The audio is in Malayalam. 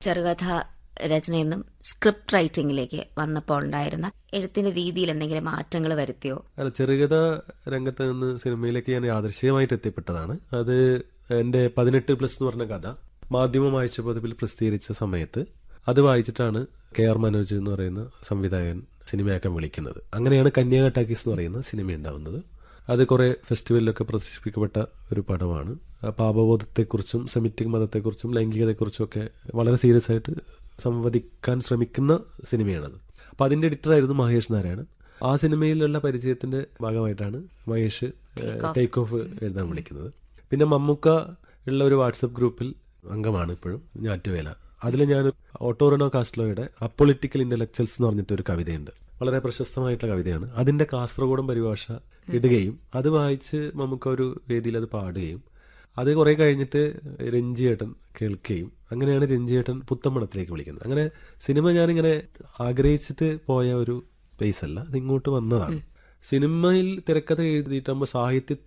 ചെറുകഥ രചനയിൽ നിന്നും സ്ക്രിപ്റ്റ് റൈറ്റിംഗിലേക്ക് വന്നപ്പോൾ ഉണ്ടായിരുന്ന എഴുത്തിന്റെ രീതിയിൽ എന്തെങ്കിലും മാറ്റങ്ങൾ വരുത്തിയോ അല്ല ചെറുകഥ രംഗത്ത് നിന്ന് സിനിമയിലേക്ക് ഞാൻ യാദൃശ്യമായിട്ട് എത്തിപ്പെട്ടതാണ് അത് എൻ്റെ പതിനെട്ട് പ്ലസ് എന്ന് പറഞ്ഞ കഥ മാധ്യമ വായിച്ച പതിപ്പിൽ പ്രസിദ്ധീകരിച്ച സമയത്ത് അത് വായിച്ചിട്ടാണ് കെ ആർ മനോജ് എന്ന് പറയുന്ന സംവിധായകൻ സിനിമയാക്കാൻ വിളിക്കുന്നത് അങ്ങനെയാണ് കന്യാക ടാക്കീസ് എന്ന് പറയുന്ന സിനിമ ഉണ്ടാവുന്നത് അത് കുറെ ഫെസ്റ്റിവലിലൊക്കെ പ്രദർശിപ്പിക്കപ്പെട്ട ഒരു പടമാണ് ആ പാപബോധത്തെക്കുറിച്ചും സെമിറ്റിക് മതത്തെക്കുറിച്ചും ലൈംഗികതയെക്കുറിച്ചും ഒക്കെ വളരെ സീരിയസ് ആയിട്ട് സംവദിക്കാൻ ശ്രമിക്കുന്ന സിനിമയാണത് അപ്പം അതിൻ്റെ എഡിറ്ററായിരുന്നു മഹേഷ് നാരായണൻ ആ സിനിമയിലുള്ള പരിചയത്തിന്റെ ഭാഗമായിട്ടാണ് മഹേഷ് ടേക്ക് ഓഫ് എഴുതാൻ വിളിക്കുന്നത് പിന്നെ മമ്മൂക്ക ഉള്ള ഒരു വാട്സപ്പ് ഗ്രൂപ്പിൽ അംഗമാണ് ഇപ്പോഴും ഞാറ്റുവേല അതിൽ ഞാൻ ഓട്ടോറിനോ കാസ്ലോയുടെ അപ്പൊളിറ്റിക്കൽ ഇന്റലക്ച്വൽസ് എന്ന് പറഞ്ഞിട്ട് ഒരു കവിതയുണ്ട് വളരെ പ്രശസ്തമായിട്ടുള്ള കവിതയാണ് അതിന്റെ കാസർഗോഡൻ പരിഭാഷ ഇടുകയും അത് വായിച്ച് നമുക്ക് ഒരു വേദിയിൽ അത് പാടുകയും അത് കുറെ കഴിഞ്ഞിട്ട് രഞ്ജിയേട്ടൻ കേൾക്കുകയും അങ്ങനെയാണ് രഞ്ജിയേട്ടൻ പുത്തമ്പണത്തിലേക്ക് വിളിക്കുന്നത് അങ്ങനെ സിനിമ ഞാനിങ്ങനെ ആഗ്രഹിച്ചിട്ട് പോയ ഒരു പേസ് അല്ല അത് ഇങ്ങോട്ട് വന്നതാണ് സിനിമയിൽ തിരക്കഥ എഴുതിയിട്ടാകുമ്പോൾ സാഹിത്യത്തിൽ